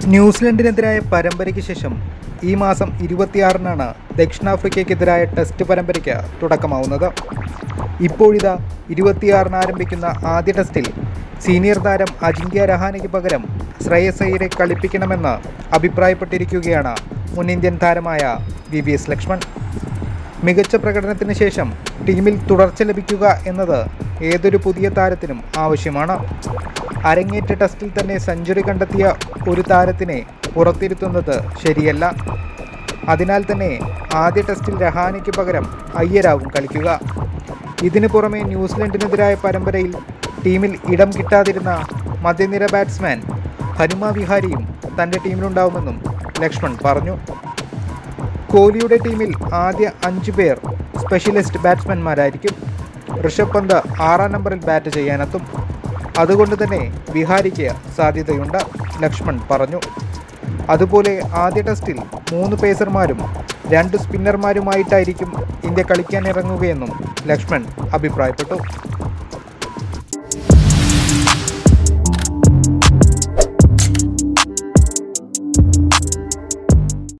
ന്യൂസിലൻഡിനെതിരായ പരമ്പരയ്ക്ക് ശേഷം ഈ മാസം ഇരുപത്തിയാറിനാണ് ദക്ഷിണാഫ്രിക്കയ്ക്കെതിരായ ടെസ്റ്റ് പരമ്പരയ്ക്ക് തുടക്കമാവുന്നത് ഇപ്പോഴിതാ ഇരുപത്തിയാറിന് ആരംഭിക്കുന്ന ആദ്യ ടെസ്റ്റിൽ സീനിയർ താരം അജിങ്ക്യ രഹാനയ്ക്ക് പകരം ശ്രേയസ് അയ്യരെ കളിപ്പിക്കണമെന്ന് അഭിപ്രായപ്പെട്ടിരിക്കുകയാണ് മുൻ ഇന്ത്യൻ താരമായ വി വി എസ് ലക്ഷ്മൺ മികച്ച പ്രകടനത്തിന് ശേഷം ടീമിൽ തുടർച്ച ലഭിക്കുക എന്നത് ഏതൊരു പുതിയ താരത്തിനും ആവശ്യമാണ് അരങ്ങേറ്റ ടെസ്റ്റിൽ തന്നെ സെഞ്ചുറി കണ്ടെത്തിയ ഒരു താരത്തിനെ പുറത്തിരുത്തുന്നത് ശരിയല്ല അതിനാൽ തന്നെ ആദ്യ ടെസ്റ്റിൽ രഹാനയ്ക്ക് പകരം അയ്യരാവും കളിക്കുക ഇതിനു പുറമെ ന്യൂസിലൻഡിനെതിരായ പരമ്പരയിൽ ടീമിൽ ഇടം കിട്ടാതിരുന്ന മധ്യനിര ബാറ്റ്സ്മാൻ ഹനുമ വിഹാരിയും തൻ്റെ ടീമിലുണ്ടാവുമെന്നും ലക്ഷ്മൺ പറഞ്ഞു കോഹ്ലിയുടെ ടീമിൽ ആദ്യ അഞ്ച് പേർ സ്പെഷ്യലിസ്റ്റ് ബാറ്റ്സ്മാൻമാരായിരിക്കും ഋഷഭ് പന്ത് ആറാം നമ്പറിൽ ബാറ്റ് ചെയ്യാനെത്തും അതുകൊണ്ട് തന്നെ വിഹാരിക്ക് സാധ്യതയുണ്ട് ലക്ഷ്മൺ പറഞ്ഞു അതുപോലെ ആദ്യ ടെസ്റ്റിൽ മൂന്ന് പേസർമാരും രണ്ട് സ്പിന്നർമാരുമായിട്ടായിരിക്കും ഇന്ത്യ കളിക്കാൻ ഇറങ്ങുകയെന്നും ലക്ഷ്മൺ അഭിപ്രായപ്പെട്ടു